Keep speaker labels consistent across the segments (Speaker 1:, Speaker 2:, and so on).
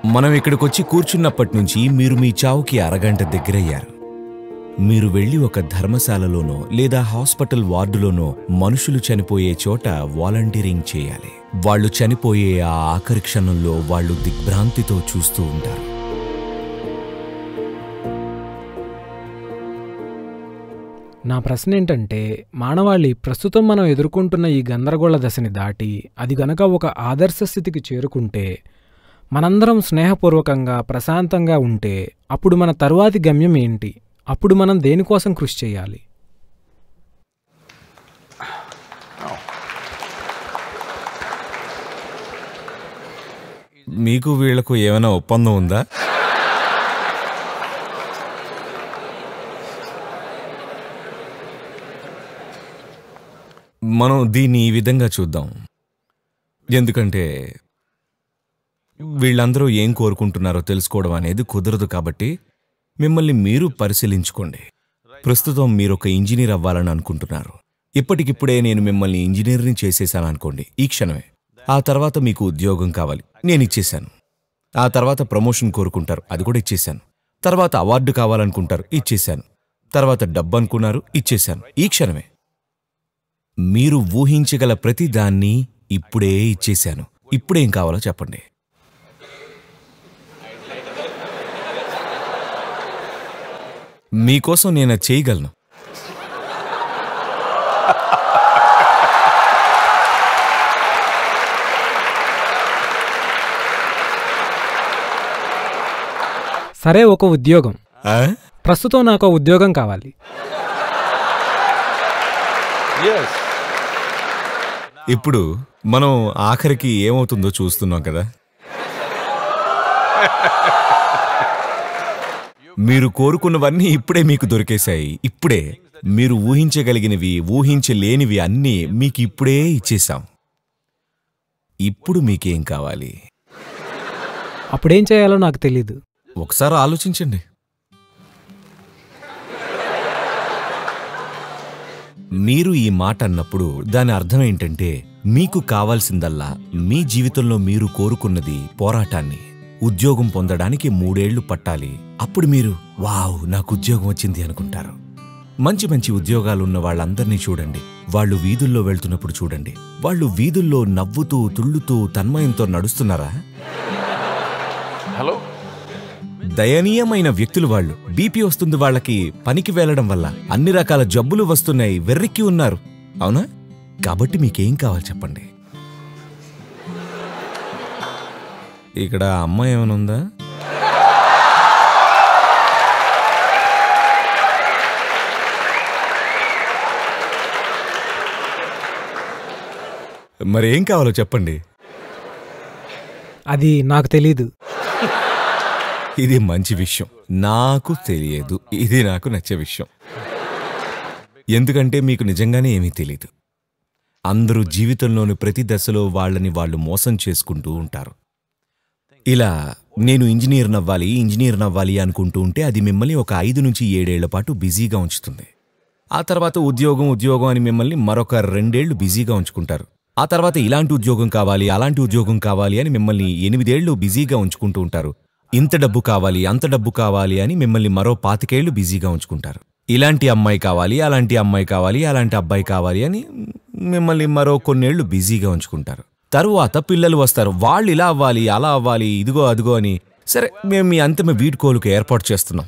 Speaker 1: మనం ఇక్కడికొచ్చి కూర్చున్నప్పటి నుంచి మీరు మీ చావుకి అరగంట దగ్గరయ్యారు మీరు వెళ్ళి ఒక ధర్మశాలలోనో లేదా హాస్పిటల్ వార్డులోనో మనుషులు చనిపోయే చోట వాలంటీరింగ్ చేయాలి వాళ్ళు చనిపోయే ఆ ఆఖరి క్షణంలో వాళ్ళు దిగ్భ్రాంతితో చూస్తూ ఉంటారు
Speaker 2: నా ప్రశ్న ఏంటంటే మానవాళి ప్రస్తుతం మనం ఎదుర్కొంటున్న ఈ గందరగోళ దశని దాటి అది గనక ఒక ఆదర్శ స్థితికి చేరుకుంటే మనందరం స్నేహపూర్వకంగా ప్రశాంతంగా ఉంటే అప్పుడు మన తరువాతి గమ్యం ఏంటి అప్పుడు మనం దేనికోసం కృషి చేయాలి
Speaker 1: మీకు వీళ్లకు ఏమైనా ఒప్పందం ఉందా మనం దీన్ని ఈ విధంగా చూద్దాం ఎందుకంటే వీళ్ళందరూ ఏం కోరుకుంటున్నారో తెలుసుకోవడం అనేది కుదరదు కాబట్టి మిమ్మల్ని మీరు పరిశీలించుకోండి ప్రస్తుతం మీరు ఒక ఇంజనీర్ అవ్వాలని అనుకుంటున్నారు ఇప్పటికిప్పుడే నేను మిమ్మల్ని ఇంజనీర్ని చేసేసాను అనుకోండి ఈ క్షణమే ఆ తర్వాత మీకు ఉద్యోగం కావాలి నేను ఇచ్చేశాను ఆ తర్వాత ప్రమోషన్ కోరుకుంటారు అది కూడా ఇచ్చేశాను తర్వాత అవార్డు కావాలనుకుంటారు ఇచ్చేశాను తర్వాత డబ్బు అనుకున్నారు ఇచ్చేశాను ఈ క్షణమే మీరు ఊహించగల ప్రతి దాన్ని ఇప్పుడే ఇచ్చేశాను ఇప్పుడేం కావాలో చెప్పండి మీకోసం నేను అది చేయగలను
Speaker 2: సరే ఒక ఉద్యోగం
Speaker 1: ఆ?
Speaker 2: ప్రస్తుతం నాకు ఒక ఉద్యోగం కావాలి
Speaker 3: Yes.
Speaker 1: ఇప్పుడు మనం ఆఖరికి ఏమవుతుందో చూస్తున్నాం కదా మీరు కోరుకున్నవన్నీ ఇప్పుడే మీకు దొరికేశాయి ఇప్పుడే మీరు ఊహించగలిగినవి ఊహించలేనివి అన్నీ మీకు ఇప్పుడే ఇచ్చేశాం ఇప్పుడు మీకేం కావాలి
Speaker 2: అప్పుడేం చేయాలో నాకు తెలీదు
Speaker 1: ఒకసారి ఆలోచించండి మీరు ఈ మాట అన్నప్పుడు దాని అర్థం ఏంటంటే మీకు కావాల్సిందల్లా మీ జీవితంలో మీరు కోరుకున్నది పోరాటాన్ని ఉద్యోగం పొందడానికి మూడేళ్లు పట్టాలి అప్పుడు మీరు వావ్ నాకు ఉద్యోగం వచ్చింది అనుకుంటారు మంచి మంచి ఉద్యోగాలున్న వాళ్ళందర్నీ చూడండి వాళ్ళు వీధుల్లో వెళ్తున్నప్పుడు చూడండి వాళ్ళు వీధుల్లో నవ్వుతూ తుళ్ళుతూ తన్మయంతో నడుస్తున్నారా
Speaker 3: Hello?
Speaker 1: దయనీయమైన వ్యక్తులు వాళ్ళు బీపీ వస్తుంది వాళ్ళకి పనికి వెళ్ళడం వల్ల అన్ని రకాల జబ్బులు వస్తున్నాయి వెర్రెక్కి ఉన్నారు అవునా కాబట్టి మీకేం కావాలి చెప్పండి ఇక్కడ అమ్మాయి ఏమైనా ఉందా మరి ఏం కావాలో చెప్పండి
Speaker 2: అది నాకు తెలీదు
Speaker 1: ఇది మంచి విషయం నాకు తెలియదు ఇది నాకు నచ్చే విషయం ఎందుకంటే మీకు నిజంగానే ఏమీ తెలీదు అందరూ జీవితంలోని ప్రతి దశలో వాళ్ళని వాళ్ళు మోసం చేసుకుంటూ ఉంటారు ఇలా నేను ఇంజనీర్ నవ్వాలి ఇంజనీర్ నవ్వాలి అనుకుంటూ ఉంటే అది మిమ్మల్ని ఒక ఐదు నుంచి ఏడేళ్ల పాటు బిజీగా ఉంచుతుంది ఆ తర్వాత ఉద్యోగం ఉద్యోగం అని మిమ్మల్ని మరొక రెండేళ్లు బిజీగా ఉంచుకుంటారు ఆ తర్వాత ఇలాంటి ఉద్యోగం కావాలి అలాంటి ఉద్యోగం కావాలి అని మిమ్మల్ని ఎనిమిదేళ్లు బిజీగా ఉంచుకుంటూ ఉంటారు ఇంత డబ్బు కావాలి అంత డబ్బు కావాలి అని మిమ్మల్ని మరో పాతికేళ్లు బిజీగా ఉంచుకుంటారు ఇలాంటి అమ్మాయి కావాలి అలాంటి అమ్మాయి కావాలి అలాంటి అబ్బాయి కావాలి అని మిమ్మల్ని మరో కొన్నేళ్లు బిజీగా ఉంచుకుంటారు తరువాత పిల్లలు వస్తారు వాళ్ళు ఇలా అవ్వాలి అలా అవ్వాలి ఇదిగో అదిగో అని సరే మేము మీ అంతిమ వీడ్కోలుకు ఏర్పాటు చేస్తున్నాం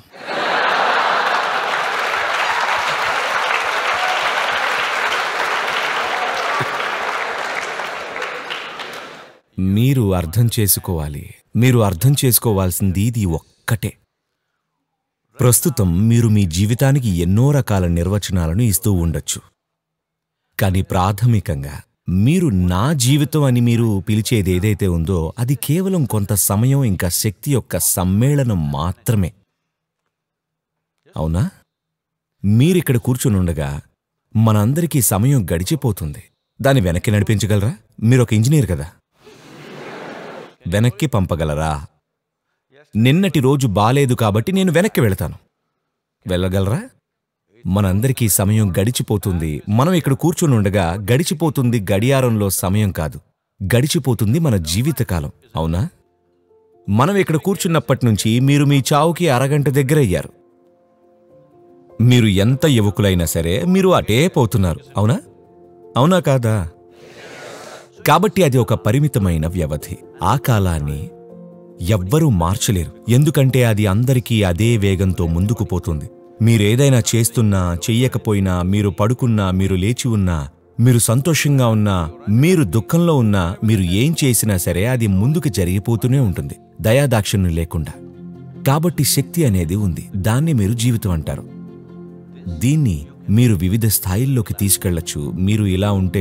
Speaker 1: మీరు అర్థం చేసుకోవాలి మీరు అర్థం చేసుకోవాల్సింది ఇది ఒక్కటే ప్రస్తుతం మీరు మీ జీవితానికి ఎన్నో రకాల నిర్వచనాలను ఇస్తూ ఉండొచ్చు కానీ ప్రాథమికంగా మీరు నా జీవితం అని మీరు పిలిచేది ఏదైతే ఉందో అది కేవలం కొంత సమయం ఇంకా శక్తి యొక్క సమ్మేళనం మాత్రమే అవునా మీరిక్కడ కూర్చునుండగా మనందరికీ సమయం గడిచిపోతుంది దాన్ని వెనక్కి నడిపించగలరా మీరు ఒక ఇంజనీర్ కదా వెనక్కి పంపగలరా నిన్నటి రోజు బాలేదు కాబట్టి నేను వెనక్కి వెళతాను వెళ్ళగలరా మనందరికీ సమయం గడిచిపోతుంది మనం ఇక్కడ కూర్చుని ఉండగా గడిచిపోతుంది గడియారంలో సమయం కాదు గడిచిపోతుంది మన జీవితకాలం అవునా మనం ఇక్కడ కూర్చున్నప్పటి నుంచి మీరు మీ చావుకి అరగంట దగ్గరయ్యారు మీరు ఎంత యువకులైనా సరే మీరు అటే పోతున్నారు అవునా అవునా కాదా కాబట్టి అది ఒక పరిమితమైన వ్యవధి ఆ కాలాన్ని ఎవ్వరూ మార్చలేరు ఎందుకంటే అది అందరికీ అదే వేగంతో ముందుకు పోతుంది మీరేదైనా చేస్తున్నా చెయ్యకపోయినా మీరు పడుకున్నా మీరు లేచి ఉన్నా మీరు సంతోషంగా ఉన్నా మీరు దుఃఖంలో ఉన్నా మీరు ఏం చేసినా సరే అది ముందుకు జరిగిపోతూనే ఉంటుంది దయాదాక్షిణ్యం లేకుండా కాబట్టి శక్తి అనేది ఉంది దాన్ని మీరు జీవితం అంటారు దీన్ని మీరు వివిధ స్థాయిల్లోకి తీసుకెళ్లొచ్చు మీరు ఇలా ఉంటే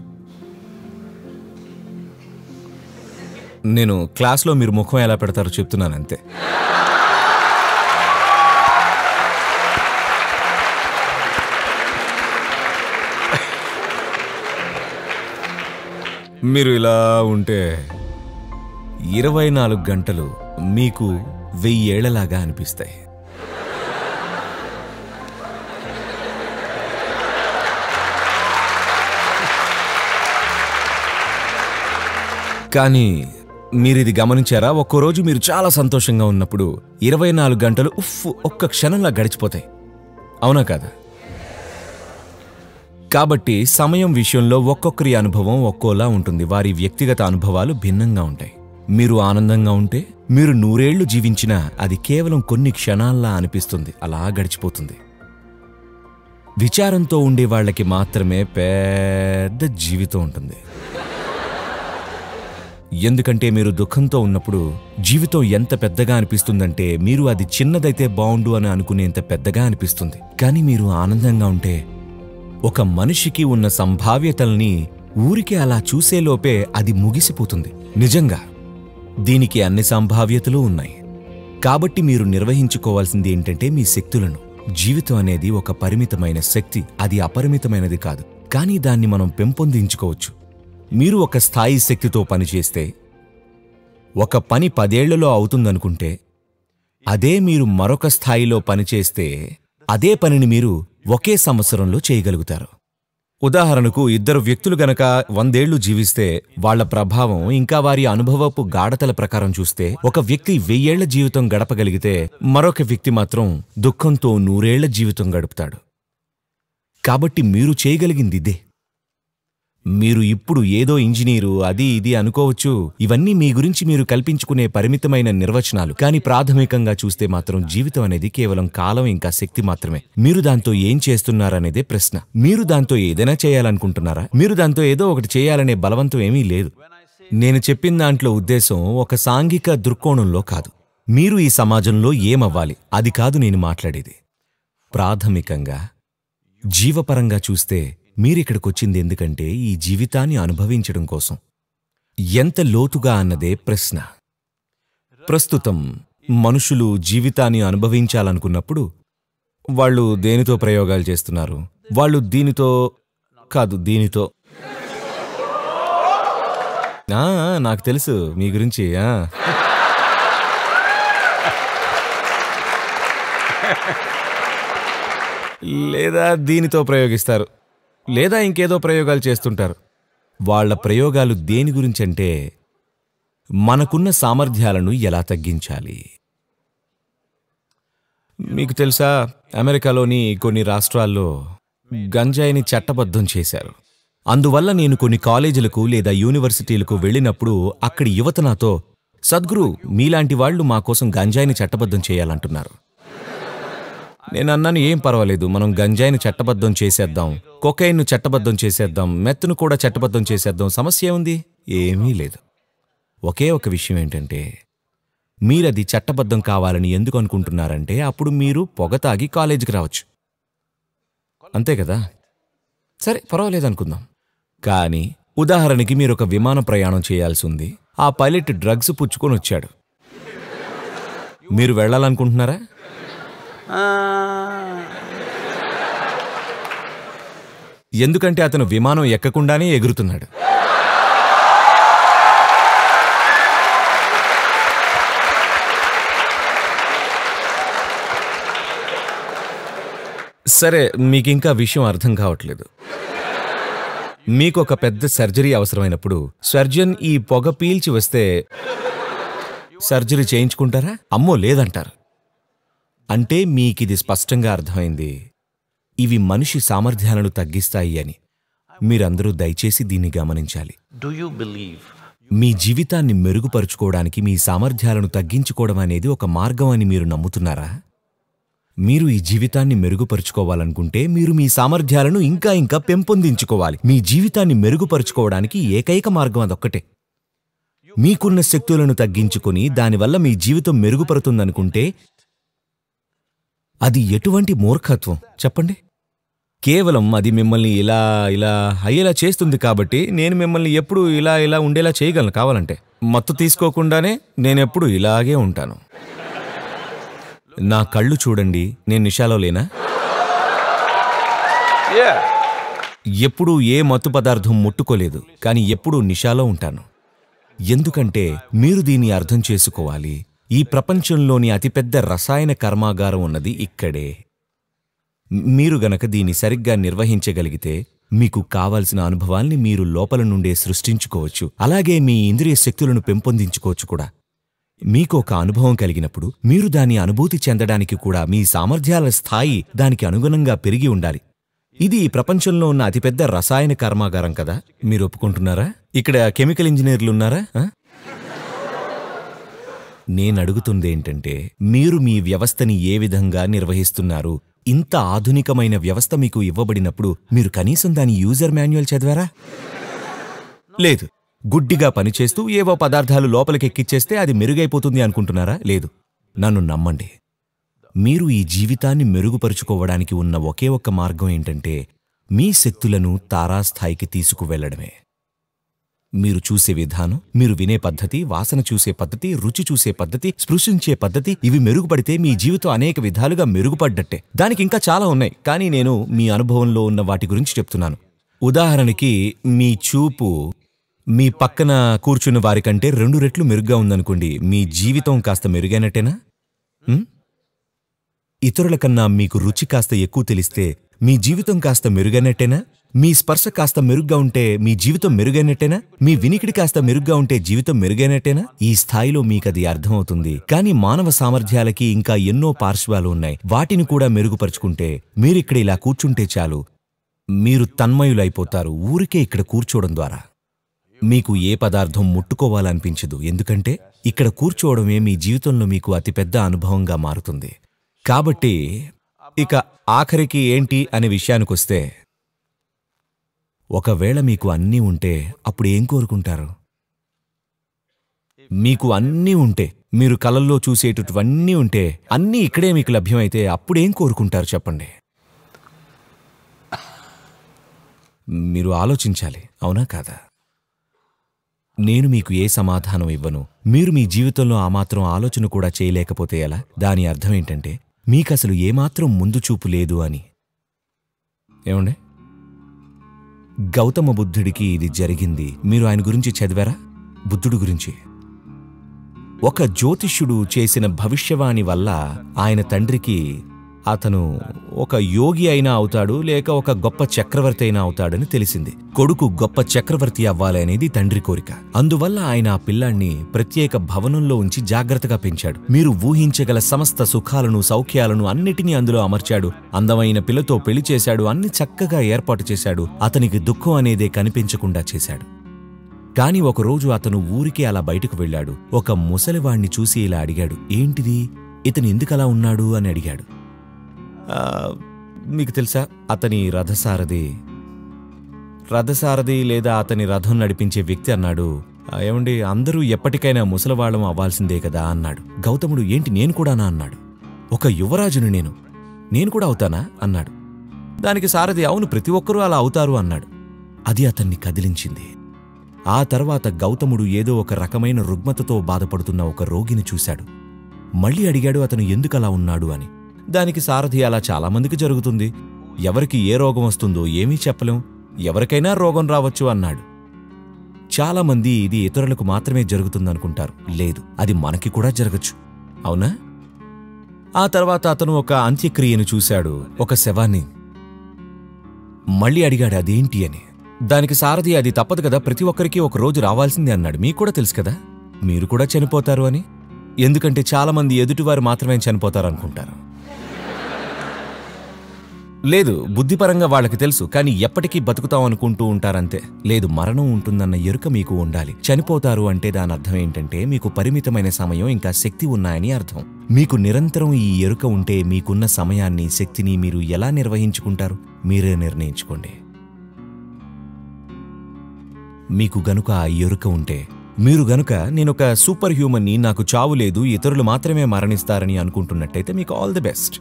Speaker 1: నేను క్లాస్లో మీరు ముఖం ఎలా పెడతారో చెప్తున్నాను అంతే మీరు ఇలా ఉంటే ఇరవై నాలుగు గంటలు మీకు వెయ్యేళ్లలాగా అనిపిస్తాయి కానీ మీరిది గమనించారా ఒక్కో రోజు మీరు చాలా సంతోషంగా ఉన్నప్పుడు ఇరవై నాలుగు గంటలు ఉఫ్ ఒక్క క్షణంలా గడిచిపోతాయి అవునా కాదా కాబట్టి సమయం విషయంలో ఒక్కొక్కరి అనుభవం ఒక్కోలా ఉంటుంది వారి వ్యక్తిగత అనుభవాలు భిన్నంగా ఉంటాయి మీరు ఆనందంగా ఉంటే మీరు నూరేళ్లు జీవించినా అది కేవలం కొన్ని క్షణాల్లా అనిపిస్తుంది అలా గడిచిపోతుంది విచారంతో ఉండే వాళ్ళకి మాత్రమే పెద్ద జీవితం ఉంటుంది ఎందుకంటే మీరు దుఃఖంతో ఉన్నప్పుడు జీవితం ఎంత పెద్దగా అనిపిస్తుందంటే మీరు అది చిన్నదైతే బావుండు అని అనుకునేంత పెద్దగా అనిపిస్తుంది కానీ మీరు ఆనందంగా ఉంటే ఒక మనిషికి ఉన్న సంభావ్యతల్ని ఊరికే అలా చూసేలోపే అది ముగిసిపోతుంది నిజంగా దీనికి అన్ని సంభావ్యతలు ఉన్నాయి కాబట్టి మీరు నిర్వహించుకోవాల్సింది ఏంటంటే మీ శక్తులను జీవితం అనేది ఒక పరిమితమైన శక్తి అది అపరిమితమైనది కాదు కానీ దాన్ని మనం పెంపొందించుకోవచ్చు మీరు ఒక స్థాయి శక్తితో పనిచేస్తే ఒక పని పదేళ్లలో అవుతుందనుకుంటే అదే మీరు మరొక స్థాయిలో పనిచేస్తే అదే పనిని మీరు ఒకే సంవత్సరంలో చేయగలుగుతారు ఉదాహరణకు ఇద్దరు వ్యక్తులు గనక వందేళ్లు జీవిస్తే వాళ్ళ ప్రభావం ఇంకా వారి అనుభవపు గాఢతల ప్రకారం చూస్తే ఒక వ్యక్తి వెయ్యేళ్ల జీవితం గడపగలిగితే మరొక వ్యక్తి మాత్రం దుఃఖంతో నూరేళ్ల జీవితం గడుపుతాడు కాబట్టి మీరు చేయగలిగింది ఇదే మీరు ఇప్పుడు ఏదో ఇంజనీరు అది ఇది అనుకోవచ్చు ఇవన్నీ మీ గురించి మీరు కల్పించుకునే పరిమితమైన నిర్వచనాలు కానీ ప్రాథమికంగా చూస్తే మాత్రం జీవితం అనేది కేవలం కాలం ఇంకా శక్తి మాత్రమే మీరు దాంతో ఏం చేస్తున్నారనేదే ప్రశ్న మీరు దాంతో ఏదైనా చేయాలనుకుంటున్నారా మీరు దాంతో ఏదో ఒకటి చేయాలనే బలవంతం ఏమీ లేదు నేను చెప్పిన దాంట్లో ఉద్దేశం ఒక సాంఘిక దృక్కోణంలో కాదు మీరు ఈ సమాజంలో ఏమవ్వాలి అది కాదు నేను మాట్లాడేది ప్రాథమికంగా జీవపరంగా చూస్తే మీరిక్కడికొచ్చింది ఎందుకంటే ఈ జీవితాన్ని అనుభవించడం కోసం ఎంత లోతుగా అన్నదే ప్రశ్న ప్రస్తుతం మనుషులు జీవితాన్ని అనుభవించాలనుకున్నప్పుడు వాళ్ళు దేనితో ప్రయోగాలు చేస్తున్నారు వాళ్ళు దీనితో కాదు దీనితో ఆ, నాకు తెలుసు మీ గురించి ఆ. లేదా దీనితో ప్రయోగిస్తారు లేదా ఇంకేదో ప్రయోగాలు చేస్తుంటారు వాళ్ళ ప్రయోగాలు దేని గురించంటే మనకున్న సామర్థ్యాలను ఎలా తగ్గించాలి మీకు తెలుసా అమెరికాలోని కొన్ని రాష్ట్రాల్లో గంజాయిని చట్టబద్ధం చేశారు అందువల్ల నేను కొన్ని కాలేజీలకు లేదా యూనివర్సిటీలకు వెళ్ళినప్పుడు అక్కడి యువత నాతో సద్గురు మీలాంటి వాళ్ళు మా కోసం గంజాయిని చట్టబద్ధం చేయాలంటున్నారు నేను అన్నాను ఏం పర్వాలేదు మనం గంజాయిని చట్టబద్ధం చేసేద్దాం కొకైన్ను చట్టబద్ధం చేసేద్దాం మెత్తును కూడా చట్టబద్ధం చేసేద్దాం సమస్య ఏముంది ఏమీ లేదు ఒకే ఒక విషయం ఏంటంటే మీరది చట్టబద్ధం కావాలని ఎందుకు అనుకుంటున్నారంటే అప్పుడు మీరు పొగ తాగి కాలేజీకి రావచ్చు అంతే కదా సరే పర్వాలేదు అనుకుందాం కానీ ఉదాహరణకి మీరు ఒక విమాన ప్రయాణం చేయాల్సి ఉంది ఆ పైలట్ డ్రగ్స్ పుచ్చుకొని వచ్చాడు మీరు వెళ్ళాలనుకుంటున్నారా ఎందుకంటే అతను విమానం ఎక్కకుండానే ఎగురుతున్నాడు సరే మీకింకా విషయం అర్థం కావట్లేదు మీకు ఒక పెద్ద సర్జరీ అవసరమైనప్పుడు సర్జన్ ఈ పొగ పీల్చి వస్తే సర్జరీ చేయించుకుంటారా అమ్మో లేదంటారు అంటే మీకిది స్పష్టంగా అర్థమైంది ఇవి మనిషి సామర్థ్యాలను తగ్గిస్తాయి అని మీరందరూ దయచేసి దీన్ని గమనించాలి
Speaker 3: Do you believe
Speaker 1: మీ జీవితాన్ని మెరుగుపరుచుకోవడానికి మీ సామర్థ్యాలను తగ్గించుకోవడం అనేది ఒక మార్గం అని మీరు నమ్ముతున్నారా మీరు ఈ జీవితాన్ని మెరుగుపరుచుకోవాలనుకుంటే మీరు మీ సామర్థ్యాలను ఇంకా ఇంకా పెంపొందించుకోవాలి మీ జీవితాన్ని మెరుగుపరుచుకోవడానికి ఏకైక మార్గం అదొక్కటే మీకున్న శక్తులను తగ్గించుకొని దానివల్ల మీ జీవితం మెరుగుపడుతుందనుకుంటే అది ఎటువంటి మూర్ఖత్వం చెప్పండి కేవలం అది మిమ్మల్ని ఇలా ఇలా అయ్యేలా చేస్తుంది కాబట్టి నేను మిమ్మల్ని ఎప్పుడు ఇలా ఇలా ఉండేలా చేయగలను కావాలంటే మత్తు తీసుకోకుండానే నేనెప్పుడు ఇలాగే ఉంటాను నా కళ్ళు చూడండి నేను నిషాలో లేనా
Speaker 3: Yeah.
Speaker 1: ఎప్పుడూ ఏ మత్తు పదార్థం ముట్టుకోలేదు కానీ ఎప్పుడూ నిషాలో ఉంటాను ఎందుకంటే మీరు దీన్ని అర్థం చేసుకోవాలి ఈ ప్రపంచంలోని అతిపెద్ద రసాయన కర్మాగారం ఉన్నది ఇక్కడే మీరు గనక దీన్ని సరిగ్గా నిర్వహించగలిగితే మీకు కావాల్సిన అనుభవాల్ని మీరు లోపల నుండే సృష్టించుకోవచ్చు అలాగే మీ ఇంద్రియ శక్తులను పెంపొందించుకోవచ్చు కూడా మీకు ఒక అనుభవం కలిగినప్పుడు మీరు దాన్ని అనుభూతి చెందడానికి కూడా మీ సామర్థ్యాల స్థాయి దానికి అనుగుణంగా పెరిగి ఉండాలి ఇది ఈ ప్రపంచంలో ఉన్న అతిపెద్ద రసాయన కర్మాగారం కదా మీరు ఒప్పుకుంటున్నారా ఇక్కడ కెమికల్ ఇంజనీర్లు ఉన్నారా ఆ? నేను అడుగుతుంది ఏంటంటే మీరు మీ వ్యవస్థని ఏ విధంగా నిర్వహిస్తున్నారు ఇంత ఆధునికమైన వ్యవస్థ మీకు ఇవ్వబడినప్పుడు మీరు కనీసం దాని యూజర్ మాన్యువల్ చదివారా లేదు గుడ్డిగా పనిచేస్తూ ఏవో పదార్థాలు లోపలికి ఎక్కిచ్చేస్తే అది మెరుగైపోతుంది అనుకుంటున్నారా లేదు నన్ను నమ్మండి మీరు ఈ జీవితాన్ని మెరుగుపరుచుకోవడానికి ఉన్న ఒకే ఒక్క మార్గం ఏంటంటే మీ శక్తులను తారాస్థాయికి తీసుకువెళ్లడమే మీరు చూసే విధానం మీరు వినే పద్ధతి వాసన చూసే పద్ధతి రుచి చూసే పద్ధతి స్పృశించే పద్ధతి ఇవి మెరుగుపడితే మీ జీవితం అనేక విధాలుగా మెరుగుపడ్డట్టే దానికి ఇంకా చాలా ఉన్నాయి కానీ నేను మీ అనుభవంలో ఉన్న వాటి గురించి చెప్తున్నాను ఉదాహరణకి మీ చూపు మీ పక్కన కూర్చున్న వారికంటే రెండు రెట్లు మెరుగ్గా ఉందనుకోండి మీ జీవితం కాస్త మెరుగైనట్టేనా ఉం? ఇతరుల కన్నా మీకు రుచి కాస్త ఎక్కువ తెలిస్తే మీ జీవితం కాస్త మెరుగైనట్టేనా మీ స్పర్శ కాస్త మెరుగ్గా ఉంటే మీ జీవితం మెరుగైనట్టేనా మీ వినికిడి కాస్త మెరుగ్గా ఉంటే జీవితం మెరుగైనట్టేనా ఈ స్థాయిలో మీకది అర్థమవుతుంది కానీ మానవ సామర్థ్యాలకి ఇంకా ఎన్నో పార్శ్వాలు ఉన్నాయి వాటిని కూడా మెరుగుపరుచుకుంటే మీరిక్కడ ఇలా కూర్చుంటే చాలు మీరు తన్మయులైపోతారు ఊరికే ఇక్కడ కూర్చోవడం ద్వారా మీకు ఏ పదార్థం ముట్టుకోవాలనిపించదు ఎందుకంటే ఇక్కడ కూర్చోవడమే మీ జీవితంలో మీకు అతిపెద్ద అనుభవంగా మారుతుంది కాబట్టి ఇక ఆఖరికి ఏంటి అనే విషయానికొస్తే ఒకవేళ మీకు అన్నీ ఉంటే అప్పుడు ఏం కోరుకుంటారు మీకు అన్నీ ఉంటే మీరు కలల్లో చూసేటటువన్నీ ఉంటే అన్నీ ఇక్కడే మీకు లభ్యమైతే అప్పుడేం కోరుకుంటారు చెప్పండి మీరు ఆలోచించాలి అవునా కాదా నేను మీకు ఏ సమాధానం ఇవ్వను మీరు మీ జీవితంలో ఆ మాత్రం ఆలోచన కూడా చేయలేకపోతే ఎలా దాని అర్థం ఏంటంటే మీకసలు ఏమాత్రం ముందు చూపు లేదు అని ఏమండే గౌతమ బుద్ధుడికి ఇది జరిగింది మీరు ఆయన గురించి చదివారా బుద్ధుడు గురించి ఒక జ్యోతిష్యుడు చేసిన భవిష్యవాణి వల్ల ఆయన తండ్రికి అతను ఒక యోగి అయినా అవుతాడు లేక ఒక గొప్ప చక్రవర్తి అయినా అవుతాడని తెలిసింది కొడుకు గొప్ప చక్రవర్తి అవ్వాలి అనేది తండ్రి కోరిక అందువల్ల ఆయన ఆ పిల్లాన్ని ప్రత్యేక భవనంలో ఉంచి జాగ్రత్తగా పెంచాడు మీరు ఊహించగల సమస్త సుఖాలను సౌఖ్యాలను అన్నిటినీ అందులో అమర్చాడు అందమైన పిల్లతో పెళ్లి చేశాడు అన్ని చక్కగా ఏర్పాటు చేశాడు అతనికి దుఃఖం అనేదే కనిపించకుండా చేశాడు కాని ఒకరోజు అతను ఊరికే అలా బయటకు వెళ్ళాడు ఒక ముసలివాణ్ణి చూసి ఇలా అడిగాడు ఏంటిది ఇతను ఎందుకలా ఉన్నాడు అని అడిగాడు "ఆ, మీకు తెలుసా అతని రథసారథి రథసారథి లేదా అతని రథం నడిపించే వ్యక్తి అన్నాడు "ఆ, ఏమండి అందరూ ఎప్పటికైనా ముసలివాళ్ళం అవ్వాల్సిందే కదా అన్నాడు గౌతముడు ఏంటి నేను కూడానా అన్నాడు ఒక యువరాజుని నేను నేను కూడా అవుతానా అన్నాడు దానికి సారథి అవును ప్రతి ఒక్కరూ అలా అవుతారు అన్నాడు అది అతన్ని కదిలించింది ఆ తర్వాత గౌతముడు ఏదో ఒక రకమైన రుగ్మతతో బాధపడుతున్న ఒక రోగిని చూశాడు మళ్ళీ అడిగాడు అతను ఎందుకలా ఉన్నాడు అని దానికి సారథి అలా చాలామందికి జరుగుతుంది ఎవరికి ఏ రోగం వస్తుందో ఏమీ చెప్పలేం ఎవరికైనా రోగం రావచ్చు అన్నాడు చాలామంది ఇది ఇతరులకు మాత్రమే జరుగుతుందనుకుంటారు లేదు అది మనకి కూడా జరగచ్చు అవునా ఆ తర్వాత అతను ఒక అంత్యక్రియను చూశాడు ఒక శవాన్ని మళ్ళీ అడిగాడు అదేంటి అని దానికి సారథి అది తప్పదు కదా ప్రతి ఒక్కరికి ఒక రోజు రావాల్సిందే అన్నాడు మీకు కూడా తెలుసు కదా మీరు కూడా చనిపోతారు అని ఎందుకంటే చాలామంది ఎదుటివారు మాత్రమే చనిపోతారనుకుంటారు లేదు బుద్ధిపరంగా వాళ్ళకి తెలుసు కానీ ఎప్పటికీ బతుకుతాం అనుకుంటూ ఉంటారంతే లేదు మరణం ఉంటుందన్న ఎరుక మీకు ఉండాలి చనిపోతారు అంటే దాని అర్థం ఏంటంటే మీకు పరిమితమైన సమయం ఇంకా శక్తి ఉన్నాయని అర్థం మీకు నిరంతరం ఈ ఎరుక ఉంటే మీకున్న సమయాన్ని శక్తిని మీరు ఎలా నిర్వహించుకుంటారు మీరే నిర్ణయించుకోండి మీకు గనుక ఆ ఎరుక ఉంటే మీరు గనుక నేనొక సూపర్ హ్యూమన్ని నాకు చావు లేదు ఇతరులు మాత్రమే మరణిస్తారని అనుకుంటున్నట్టయితే మీకు ఆల్ ది బెస్ట్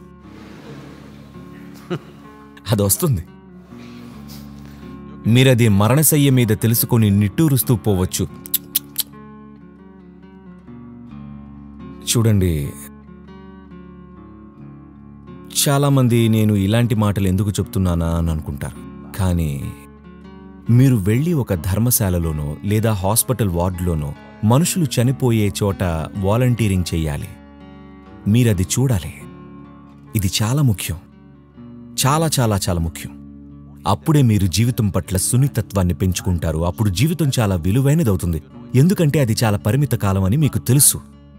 Speaker 1: అది వస్తుంది మీరది మరణశయ్య మీద తెలుసుకొని నిట్టూరుస్తూ పోవచ్చు చూడండి చాలామంది నేను ఇలాంటి మాటలు ఎందుకు చెప్తున్నానా అని అనుకుంటారు కానీ మీరు వెళ్ళి ఒక ధర్మశాలలోనో లేదా హాస్పిటల్ వార్డులోనో మనుషులు చనిపోయే చోట వాలంటీరింగ్ చెయ్యాలి మీరది చూడాలి ఇది చాలా ముఖ్యం చాలా చాలా చాలా ముఖ్యం అప్పుడే మీరు జీవితం పట్ల సున్నితత్వాన్ని పెంచుకుంటారు అప్పుడు జీవితం చాలా విలువైనదవుతుంది ఎందుకంటే అది చాలా పరిమిత కాలం అని మీకు తెలుసు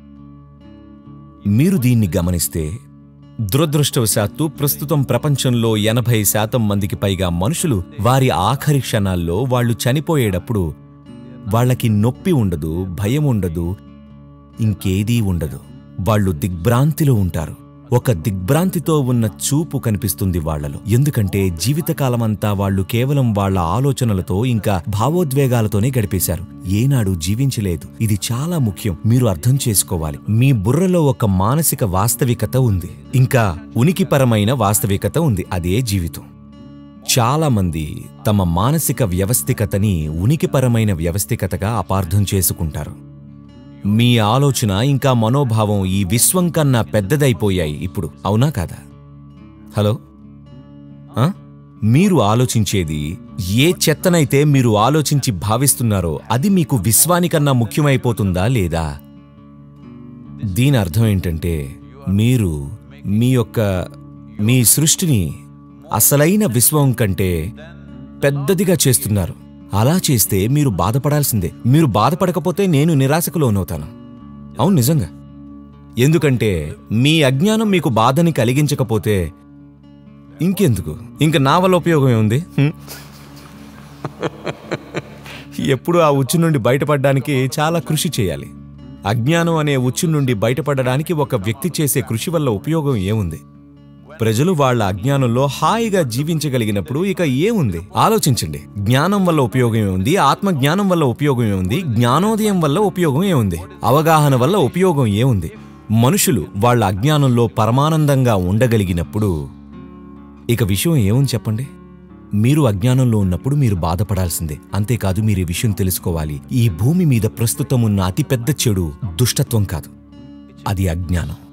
Speaker 1: మీరు దీన్ని గమనిస్తే దురదృష్టవశాత్తు ప్రస్తుతం ప్రపంచంలో ఎనభై శాతం మందికి పైగా మనుషులు వారి ఆఖరి క్షణాల్లో వాళ్ళు చనిపోయేటప్పుడు వాళ్ళకి నొప్పి ఉండదు భయం ఉండదు ఇంకేదీ ఉండదు వాళ్ళు దిగ్భ్రాంతిలో ఉంటారు ఒక దిగ్భ్రాంతితో ఉన్న చూపు కనిపిస్తుంది వాళ్ళలో ఎందుకంటే జీవితకాలమంతా వాళ్ళు కేవలం వాళ్ళ ఆలోచనలతో ఇంకా భావోద్వేగాలతోనే గడిపేశారు ఏనాడు జీవించలేదు ఇది చాలా ముఖ్యం మీరు అర్థం చేసుకోవాలి మీ బుర్రలో ఒక మానసిక వాస్తవికత ఉంది ఇంకా ఉనికిపరమైన వాస్తవికత ఉంది అదే జీవితం చాలా మంది తమ మానసిక వ్యవస్థికతని ఉనికిపరమైన వ్యవస్థికతగా అపార్థం చేసుకుంటారు మీ ఆలోచన ఇంకా మనోభావం ఈ విశ్వం కన్నా పెద్దదైపోయాయి ఇప్పుడు అవునా కాదా హలో ఆ? మీరు ఆలోచించేది ఏ చెత్తనైతే మీరు ఆలోచించి భావిస్తున్నారో అది మీకు విశ్వానికన్నా ముఖ్యమైపోతుందా లేదా దీని అర్థం ఏంటంటే మీరు మీ యొక్క మీ సృష్టిని అసలైన విశ్వం కంటే పెద్దదిగా చేస్తున్నారు అలా చేస్తే మీరు బాధపడాల్సిందే మీరు బాధపడకపోతే నేను నిరాశకు లోనవుతాను అవును నిజంగా ఎందుకంటే మీ అజ్ఞానం మీకు బాధని కలిగించకపోతే ఇంకెందుకు ఇంక నా వల్ల ఉపయోగం ఏముంది హ్మ్? ఎప్పుడు ఆ ఉచ్చు నుండి బయటపడడానికి చాలా కృషి చేయాలి అజ్ఞానం అనే ఉచ్చు నుండి బయటపడడానికి ఒక వ్యక్తి చేసే కృషి వల్ల ఉపయోగం ఏముంది ప్రజలు వాళ్ళ అజ్ఞానంలో హాయిగా జీవించగలిగినప్పుడు ఇక ఏముంది ఆలోచించండి జ్ఞానం వల్ల ఉపయోగం ఏముంది ఆత్మ జ్ఞానం వల్ల ఉపయోగం ఏముంది జ్ఞానోదయం వల్ల ఉపయోగం ఏముంది అవగాహన వల్ల ఉపయోగం ఏముంది మనుషులు వాళ్ళ అజ్ఞానంలో పరమానందంగా ఉండగలిగినప్పుడు ఇక విషయం ఏముంది చెప్పండి మీరు అజ్ఞానంలో ఉన్నప్పుడు మీరు బాధపడాల్సిందే అంతేకాదు మీరు ఈ విషయం తెలుసుకోవాలి ఈ భూమి మీద ప్రస్తుతం ఉన్న అతిపెద్ద చెడు దుష్టత్వం కాదు అది అజ్ఞానం